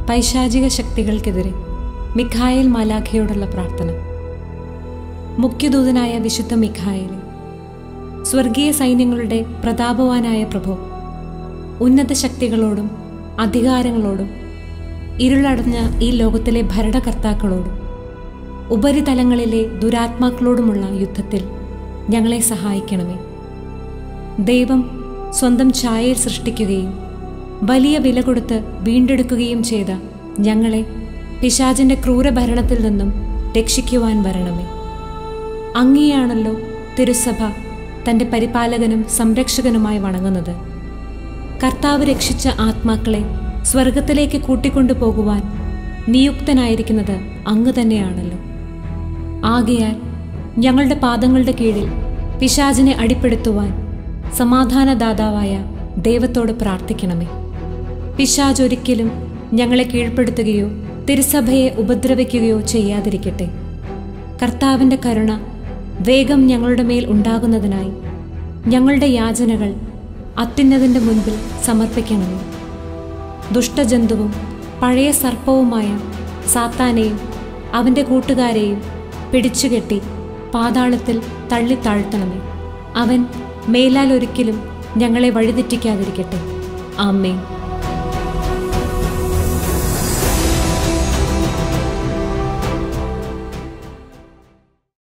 പൈശാചിക ശക്തികൾക്കെതിരെ മിഖായേൽ മാലാഖയോടുള്ള പ്രാർത്ഥന മുഖ്യദൂതനായ വിശുദ്ധ മിഖായേൽ സ്വർഗീയ സൈന്യങ്ങളുടെ പ്രതാപവാനായ പ്രഭു ഉന്നത ശക്തികളോടും അധികാരങ്ങളോടും ഇരുളടഞ്ഞ ഈ ലോകത്തിലെ ഭരണകർത്താക്കളോടും ഉപരിതലങ്ങളിലെ ദുരാത്മാക്കളോടുമുള്ള യുദ്ധത്തിൽ ഞങ്ങളെ സഹായിക്കണമേ ദൈവം സ്വന്തം ഛായയിൽ സൃഷ്ടിക്കുകയും വലിയ വില കൊടുത്ത് വീണ്ടെടുക്കുകയും ചെയ്ത ഞങ്ങളെ പിശാചിന്റെ ക്രൂരഭരണത്തിൽ നിന്നും രക്ഷിക്കുവാൻ വരണമേ അങ്ങനെയാണല്ലോ തിരുസഭ തന്റെ പരിപാലകനും സംരക്ഷകനുമായി വണങ്ങുന്നത് കർത്താവ് രക്ഷിച്ച ആത്മാക്കളെ സ്വർഗത്തിലേക്ക് കൂട്ടിക്കൊണ്ടുപോകുവാൻ നിയുക്തനായിരിക്കുന്നത് അങ്ങ് തന്നെയാണല്ലോ ആകയാൽ ഞങ്ങളുടെ പാദങ്ങളുടെ കീഴിൽ പിശാചിനെ അടിപ്പെടുത്തുവാൻ സമാധാനദാതാവായ ദൈവത്തോട് പ്രാർത്ഥിക്കണമേ പിശാജ് ഒരിക്കലും ഞങ്ങളെ കീഴ്പ്പെടുത്തുകയോ തിരുസഭയെ ഉപദ്രവിക്കുകയോ ചെയ്യാതിരിക്കട്ടെ കർത്താവിൻ്റെ കരുണ വേഗം ഞങ്ങളുടെ മേൽ ഉണ്ടാകുന്നതിനായി ഞങ്ങളുടെ യാചനകൾ അത്യുന്നതിൻ്റെ മുൻപിൽ സമർപ്പിക്കണമേ ദുഷ്ടജന്തുവും പഴയ സർപ്പവുമായ സാത്താനെയും അവൻ്റെ കൂട്ടുകാരെയും പിടിച്ചുകെട്ടി പാതാളത്തിൽ തള്ളിത്താഴ്ത്തണമേ അവൻ മേലാൽ ഒരിക്കലും ഞങ്ങളെ വഴിതെറ്റിക്കാതിരിക്കട്ടെ ആമ്മേൻ